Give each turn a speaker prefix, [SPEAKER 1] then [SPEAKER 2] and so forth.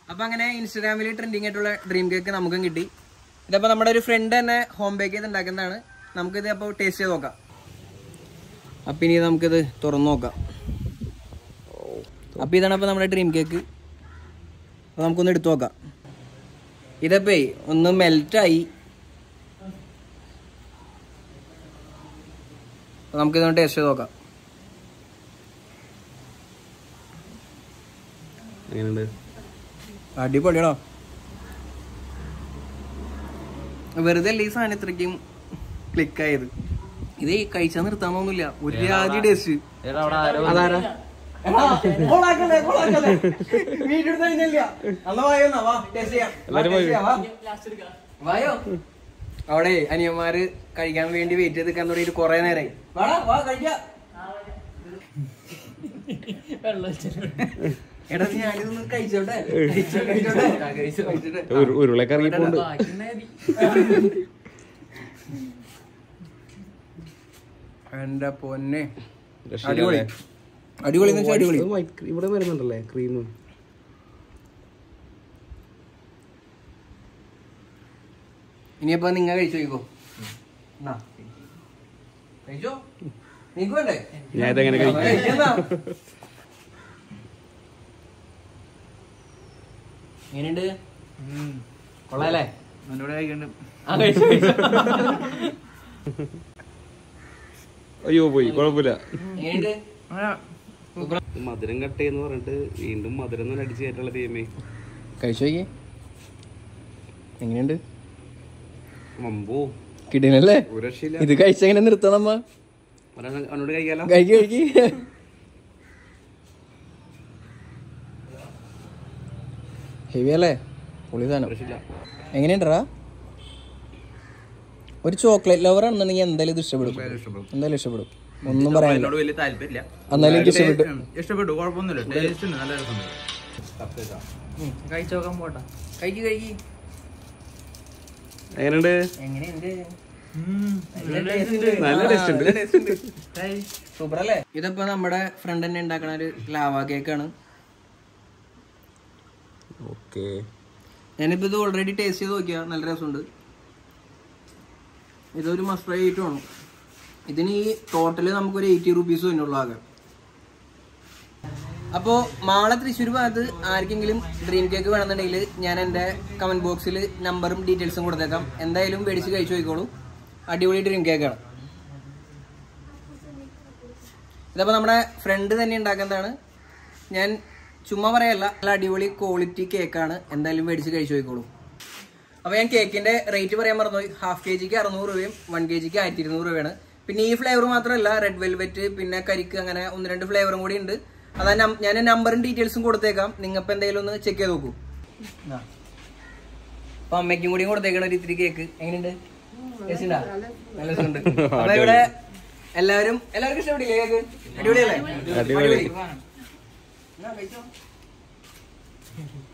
[SPEAKER 1] അപ്പൊ അങ്ങനെ ഇൻസ്റ്റാഗ്രാമിൽ ട്രെൻഡിങ് ആയിട്ടുള്ള ഡ്രീം കേക്ക് നമുക്കും കിട്ടി ഇതപ്പോ നമ്മുടെ ഒരു ഫ്രണ്ട് തന്നെ ഹോം ബേക്ക് ചെയ്ത് ഉണ്ടാക്കുന്നതാണ് നമുക്കിത് അപ്പോൾ ടേസ്റ്റ് ചെയ്ത് നോക്കാം അപ്പൊ ഇനി നമുക്കിത് തുറന്നു നോക്കാം അപ്പൊ ഇതാണ് അപ്പൊ നമ്മുടെ ഡ്രീം കേക്ക് അപ്പൊ നമുക്കൊന്ന് എടുത്തു നോക്കാം ഇതപ്പേ ഒന്ന് മെൽറ്റായി നമുക്കിതൊന്ന് ടേസ്റ്റ് ചെയ്ത് നോക്കാം
[SPEAKER 2] എങ്ങനെയുണ്ട്
[SPEAKER 1] അടിപൊളിയാണോ വെറുതെ അല്ല ഈ സാധനം ഇത്രയ്ക്കും ക്ലിക്കായത് ഇത് കഴിച്ചാൽ നിർത്താൻ തോന്നില്ല ഒരു രാജി ടേസ്റ്റ് അതാരാ വായോ അവിടെ അനിയന്മാര് കഴിക്കാൻ വേണ്ടി വെയിറ്റ് ചെയ്ത് നിൽക്കാൻ തുടങ്ങിയിട്ട് കൊറേ നേരമായി വാടാ വാ കഴിക്കാം എടാ ഞാനിതൊന്ന് കഴിച്ചോട്ടെ കഴിച്ചോ, കഴിച്ചോട്ടെ ആ, കഴിച്ചോ, കഴിച്ചോട്ടെ
[SPEAKER 2] ഒരു- ഉരുളൊക്കെ ഇറങ്ങിപ്പോണ്ട്
[SPEAKER 1] എന്റെ പൊന്നെ
[SPEAKER 2] രക്ഷയില്ല
[SPEAKER 1] അടിപൊളി
[SPEAKER 2] അല്ലേ?
[SPEAKER 1] അടിപൊളി എന്ന് വെച്ചാൽ അടിപൊളി
[SPEAKER 2] ഇത് white cream- ഇവിടെ വരുന്നുണ്ടല്ലേ ക്രീം
[SPEAKER 1] ഇനിയപ്പോ നിങ്ങ കഴിച്ചു നോക്കോ എന്നാ. കഴിച്ചോ നിനക്ക് വേണ്ടേ
[SPEAKER 2] ഞാൻ ഇതെങ്ങനെ കഴിക്കും
[SPEAKER 1] കഴിക്കെന്നാ. എങ്ങനെയുണ്ട് കൊള്ളാല്ലേ ആ, കഴിച്ചു, കഴിച്ചു.
[SPEAKER 2] അയ്യോ പോയി കുഴപ്പമില്ല
[SPEAKER 1] എങ്ങനെയുണ്ട്
[SPEAKER 2] മധുരം കട്ടേന്ന് പറഞ്ഞിട്ട് വീണ്ടും മധുരം തന്നെ അടിച്ചു കയറ്റുള്ള ദൈവമേ
[SPEAKER 1] കഴിച്ചു നോക്കിയേ എങ്ങനെയുണ്ട്
[SPEAKER 2] മമ്പോ
[SPEAKER 1] കിട്ടണല്ലേ
[SPEAKER 2] ഒരു രക്ഷയില്ല
[SPEAKER 1] ഇത് കഴിച്ചെങ്ങനെ നിർത്താം നമ്മ
[SPEAKER 2] ഒരാൾ അവനോട് കഴിക്കാലോ
[SPEAKER 1] കഴിക്ക് കഴിക്ക് ഹെവി അല്ലേ പൊളി സാധനം
[SPEAKER 2] രക്ഷയില്ല
[SPEAKER 1] എങ്ങനെയുണ്ടറാ ഒരു ചോക്ലേറ്റ് ലവർ ആണെന്നുണ്ടെങ്കിൽ എന്തായാലും ഇത് ഇഷ്ടപ്പെടും എന്തായാലും ഇഷ്ടപ്പെടും ഒന്നും പറയാനില്ല
[SPEAKER 3] എന്നോട് വലിയ താല്പര്യമില്ല
[SPEAKER 1] എന്നാലും എനിക്ക് ഇഷ്ടപ്പെട്ടു
[SPEAKER 3] ഇഷ്ടപ്പെട്ടു കുഴപ്പമൊന്നുമില്ല ടേസ്റ്റ് ഉണ്ട് നല്ല രസമുണ്ട്
[SPEAKER 1] കഴിച്ചു നോക്കാൻ പോട്ടാ കഴിക്ക് കഴിക്ക്
[SPEAKER 2] എങ്ങനെയുണ്ട്
[SPEAKER 1] എങ്ങനെയുണ്ട്
[SPEAKER 2] നല്ല ടേസ്റ്റ് ഉണ്ട്
[SPEAKER 1] സൂപ്പർ അല്ലേ ഇതിപ്പോ നമ്മുടെ ഫ്രണ്ട് തന്നെ ഉണ്ടാക്കണ ഒരു ലാവ കേക്കാണ്
[SPEAKER 2] ഓക്കെ
[SPEAKER 1] ഞാനിപ്പോ ഇത് ഓൾറെഡി ടേസ്റ്റ് ചെയ്ത് നോക്കിയാ നല്ല രസമുണ്ട് ഇതൊരു മസ്റ്റ് ട്രൈ ആയിട്ട് വേണം ഇതിന് ഈ ടോട്ടല് നമുക്കൊരു എയ്റ്റി റുപ്പീസ് തന്നെയുള്ളൂ ആകെ അപ്പോൾ മാള തൃശ്ശൂർ ഭാഗത്ത് ആർക്കെങ്കിലും ഡ്രീം കേക്ക് വേണമെന്നുണ്ടെങ്കിൽ ഞാൻ എൻ്റെ കമൻറ്റ് ബോക്സിൽ നമ്പറും ഡീറ്റെയിൽസും കൊടുത്തേക്കാം എന്തായാലും മേടിച്ച് കഴിച്ചു നോക്കിക്കോളൂ അടിപൊളി ഡ്രീം കേക്കാണ് ഇതപ്പോൾ നമ്മുടെ ഫ്രണ്ട് തന്നെ ഉണ്ടാക്കുന്നതാണ് ഞാൻ ചുമ്മാ പറയല്ല നല്ല അടിപൊളി ക്വാളിറ്റി കേക്കാണ് എന്തായാലും മേടിച്ച് കഴിച്ചു നോക്കിക്കോളൂ അപ്പോൾ ഞാൻ കേക്കിന്റെ റേറ്റ് പറയാൻ മറന്നുപോയി ഹാഫ് കെ ജിക്ക് അറുന്നൂറ് രൂപയും വൺ കെ ജിക്ക് ആയിരത്തി ഇരുന്നൂറ് രൂപയാണ് പിന്നെ ഈ ഫ്ലേവർ മാത്രമല്ല റെഡ് വെൽവെറ്റ് പിന്നെ കരിക്ക് അങ്ങനെ ഒന്ന് രണ്ട് ഫ്ലേവറും കൂടി ഉണ്ട് അതാ നം- ഞാൻ നമ്പറും ഡീറ്റെയിൽസും കൊടുത്തേക്കാം നിങ്ങൾക്ക് എന്തെങ്കിലും ഒന്ന് ചെക്ക് ചെയ്ത് നോക്കൂ ആ. അപ്പൊ അമ്മയ്ക്കും കൂടിയും കൊടുത്തേക്കണ ഒരു ഇത്തിരി കേക്ക് എങ്ങനെയുണ്ട് Taste ഉണ്ടോ? നല്ല രസമുണ്ട് അപ്പൊ ഇവിടെ എല്ലാവരും എല്ലാവർക്കും ഇഷ്ടപ്പെട്ടില്ലേ കേക്ക് അടിപൊളിയല്ലേ
[SPEAKER 2] അടിപൊളി.
[SPEAKER 1] എന്നാ, കഴിച്ചോ.